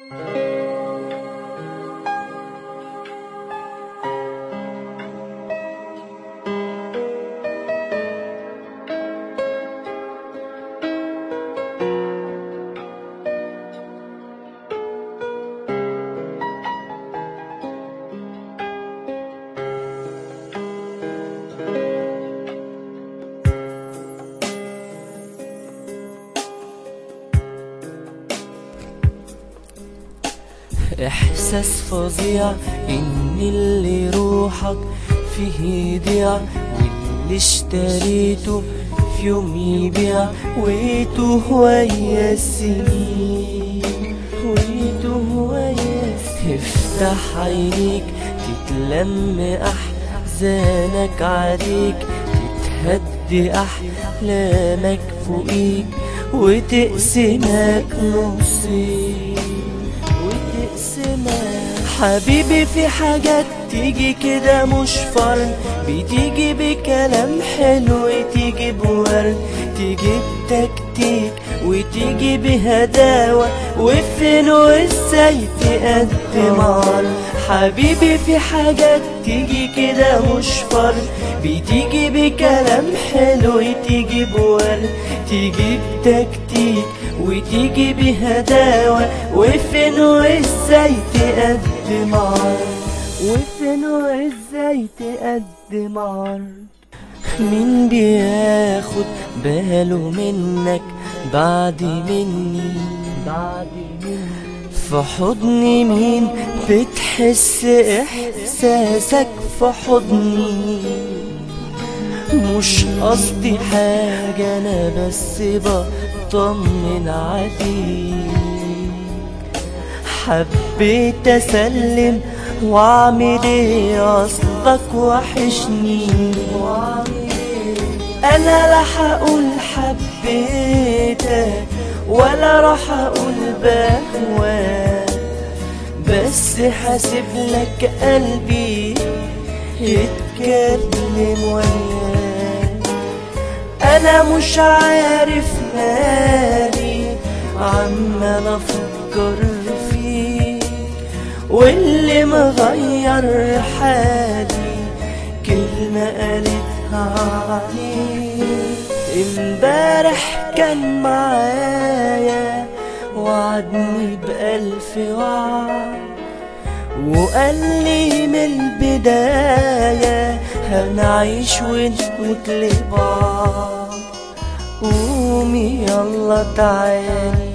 إحساس فظيع إن اللي روحك فيه يضيع واللي اشتريته في يوم يبيع ويتوه ويا السنين ويتوه ويا السنين افتح عينيك تتلم أحزانك عليك تتهدي أحلامك فوقيك وتقسمك نصين وتقسمك حبيبي في حاجات تيجي كده مش فرد بتيجي بكلام حلو تيجي بورد تيجي بتكتيك وتيجي بهداوة وفين وازاي تقدم عرض حبيبي في حاجات تيجي كده مش فرد بتيجي بكلام حلو تيجي بورد تيجي بتكتيك وتيجي بهداوة وفين وازاي تقدم عرض وفين وازاي تقدم عرض مين بياخد باله منك بعد مني بعد مني في حضني مين بتحس احساسك في حضني مش قصدي حاجة انا بس بطمن عليك حبيت اسلم واعمل ايه اصلك وحشني انا لا هقول حبيتك ولا راح اقول بهواك بس حاسب لك قلبي يتكلم وياك انا مش عارف مالي عمال افكر فيك واللي مغير حالي كلمة قالتها عليك امبارح كان معايا وعدني بألف وعد وقال لي من البداية هنعيش ونموت لبعض قومي يلا تعالي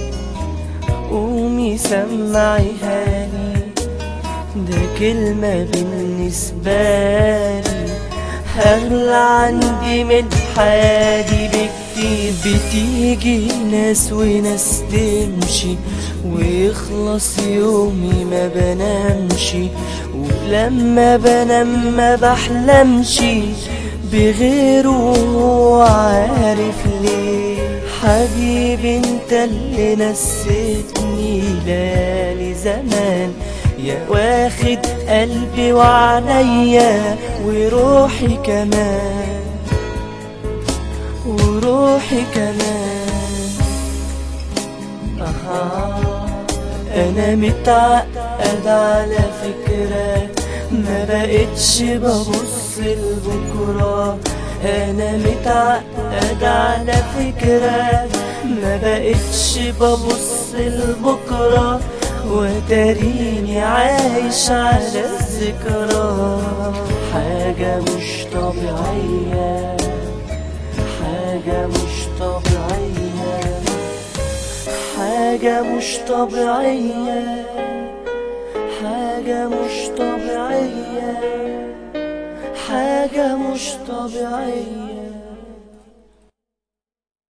قومي سمعيها لي ده كلمة بالنسبة لي أغلى عندي من حياتي بكتير بتيجي ناس وناس تمشي ويخلص يومي ما بنامش ولما بنام ما بحلمش بغيره وهو عارف ليه حبيبي انت اللي نسيتني لالي زمان يا واخد قلبي وعليا وروحي كمان وروحي كمان أها أنا متعقد على فكرة ما بقتش ببص لبكرة أنا متعقد على فكرة ما بقتش ببص لبكرة وتريني عايش على الذكرى حاجة مش طبيعية حاجة مش طبيعية حاجة مش طبيعية حاجة مش طبيعية حاجة مش طبيعية